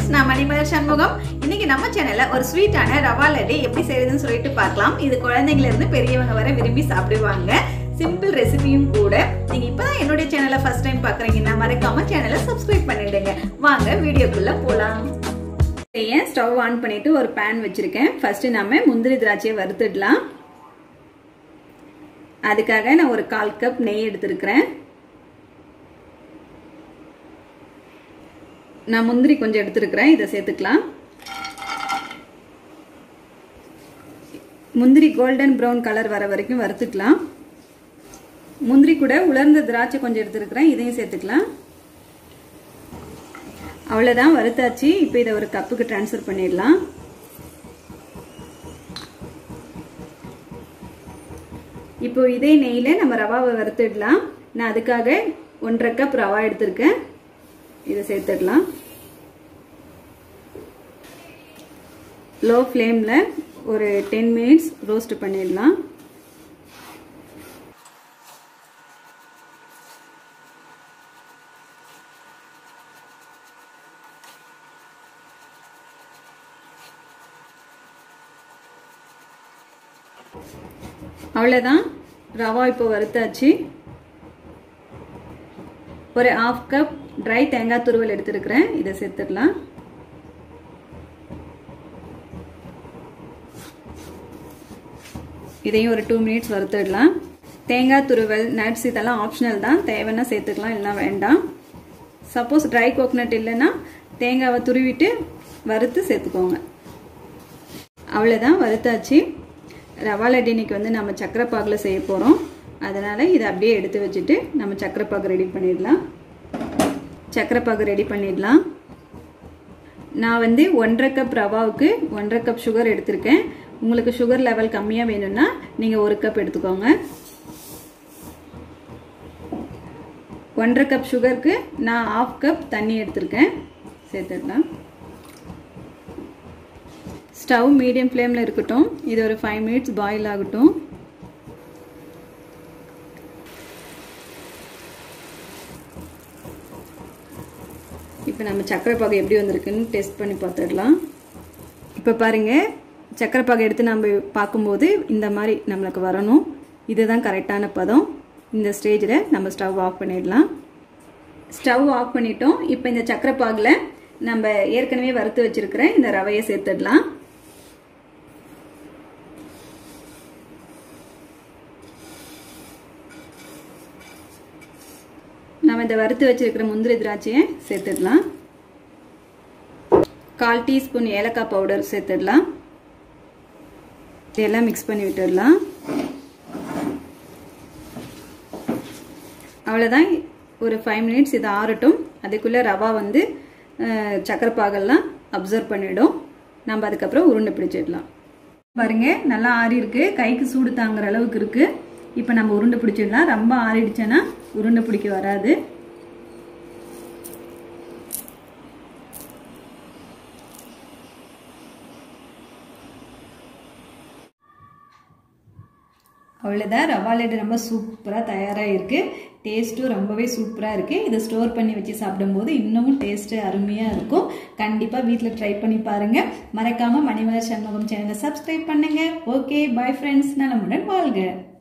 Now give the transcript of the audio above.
friends நான் மணிமலர் சண்முகம் இன்னைக்கு நம்ம சேனல்ல ஒரு ஸ்வீட்டான ரவா லட்டு எப்படி செய்யறதுன்னு சொல்லிட்டு பார்க்கலாம் இது குழந்தைங்கள இருந்து பெரியவங்க வரை விரும்பி சாப்பிடுவாங்க சிம்பிள் ரெசிபியும் கூட நீங்க இப்பதான் என்னுடைய சேனலை ஃபர்ஸ்ட் டைம் பாக்குறீங்கன்னா மறக்காம சேனலை சப்ஸ்கிரைப் பண்ணிடுங்க வாங்க வீடியோக்குள்ள போலாம் ஏன் ஸ்டவ் ஆன் பண்ணிட்டு ஒரு பேன் வச்சிருக்கேன் ஃபர்ஸ்ட் நம்ம முந்திரி திராட்சையை வறுத்துடலாம் அதுக்காக நான் ஒரு கால் கப் நெய் எடுத்திருக்கிறேன் நான் முந்திரி கொஞ்சம் எடுத்துருக்கிறேன் இதை சேர்த்துக்கலாம் முந்திரி கோல்டன் ப்ரௌன் கலர் வர வரைக்கும் வறுத்துக்கலாம் முந்திரி கூட உலர்ந்த திராட்சை கொஞ்சம் எடுத்துருக்கிறேன் இதையும் சேர்த்துக்கலாம் அவ்வளோதான் வறுத்தாச்சு இப்போ இதை ஒரு கப்புக்கு டிரான்ஸ்ஃபர் பண்ணிடலாம் இப்போ இதே நெய்யில் நம்ம ரவாவை வறுத்துடலாம் நான் அதுக்காக ஒன்றரை கப் ரவா எடுத்திருக்கேன் இதை சேர்த்துடலாம் லோ ஃப்ளேமில் ஒரு டென் மினிட்ஸ் ரோஸ்ட் பண்ணிடலாம் அவ்வளோதான் ரவா இப்போ வறுத்தாச்சு ஒரு ஆஃப் கப் ட்ரை தேங்காய் துருவல் எடுத்துருக்கிறேன் இதை சேர்த்துடலாம் இதையும் ஒரு டூ மினிட்ஸ் வறுத்துடலாம் தேங்காய் துருவல் நட்ஸ் இதெல்லாம் ஆப்ஷனல் தான் தேவைன்னா சேர்த்துக்கலாம் இல்லைனா வேண்டாம் சப்போஸ் ட்ரை கோகனட் இல்லைன்னா தேங்காவை துருவிட்டு வறுத்து சேர்த்துக்கோங்க அவ்வளோதான் வறுத்தாச்சு ரவா லட்டு இன்னைக்கு வந்து நம்ம சக்கரை பாகில் செய்ய போகிறோம் அதனால் இதை அப்படியே எடுத்து வச்சுட்டு நம்ம சக்கரை பாகு ரெடி பண்ணிடலாம் சக்கரை பாகு ரெடி பண்ணிடலாம் நான் வந்து ஒன்றரை கப் ரவாவுக்கு ஒன்றரை கப் சுகர் எடுத்திருக்கேன் உங்களுக்கு சுகர் லெவல் கம்மியாக வேணும்னா நீங்கள் ஒரு கப் எடுத்துக்கோங்க ஒன்றரை கப் சுகருக்கு நான் ஆஃப் கப் தண்ணி எடுத்திருக்கேன் சேர்த்துடலாம் ஸ்டவ் மீடியம் ஃப்ளேமில் இருக்கட்டும் இது ஒரு ஃபைவ் மினிட்ஸ் பாயில் ஆகட்டும் இப்போ நம்ம சக்கரை பாகு எப்படி வந்திருக்குன்னு டெஸ்ட் பண்ணி பார்த்துடலாம் இப்போ பாருங்கள் சக்கரை பாகு எடுத்து நம்ம பார்க்கும்போது இந்த மாதிரி நம்மளுக்கு வரணும் இதுதான் கரெக்டான பதம் இந்த ஸ்டேஜில் நம்ம ஸ்டவ் ஆஃப் பண்ணிடலாம் ஸ்டவ் ஆஃப் பண்ணிட்டோம் இப்போ இந்த சக்கரை பாகில் நம்ம ஏற்கனவே வறுத்து வச்சுருக்கிற இந்த ரவையை சேர்த்துடலாம் நம்ம இந்த வறுத்து வச்சிருக்கிற முந்திரி திராட்சையை சேர்த்துடலாம் கால் டீஸ்பூன் ஏலக்காய் பவுடர் சேர்த்துடலாம் இதெல்லாம் மிக்ஸ் பண்ணி விட்டுடலாம் அவ்வளோதான் ஒரு ஃபைவ் மினிட்ஸ் இது ஆறட்டும் அதுக்குள்ளே ரவா வந்து சக்கரை பாகெல்லாம் அப்சர்வ் பண்ணிடும் நம்ம அதுக்கப்புறம் உருண்டை பிடிச்சிடலாம் பாருங்க நல்லா ஆறி இருக்கு கைக்கு சூடு தாங்குற அளவுக்கு இருக்குது இப்போ நம்ம உருண்டை பிடிச்சிடலாம் ரொம்ப ஆறிடுச்சேன்னா உருண்டை பிடிக்க வராது அவ்வளோதான் ரவா லட்டு ரொம்ப சூப்பராக தயாராக இருக்குது டேஸ்ட்டும் ரொம்பவே சூப்பராக இருக்குது இதை ஸ்டோர் பண்ணி வச்சு சாப்பிடும்போது இன்னமும் டேஸ்ட்டு அருமையாக இருக்கும் கண்டிப்பாக வீட்டில் ட்ரை பண்ணி பாருங்கள் மறக்காமல் மணிமலர் சண்முகம் சேனலை சப்ஸ்கிரைப் பண்ணுங்கள் ஓகே பாய் ஃப்ரெண்ட்ஸ் நலமுடன் வாழ்க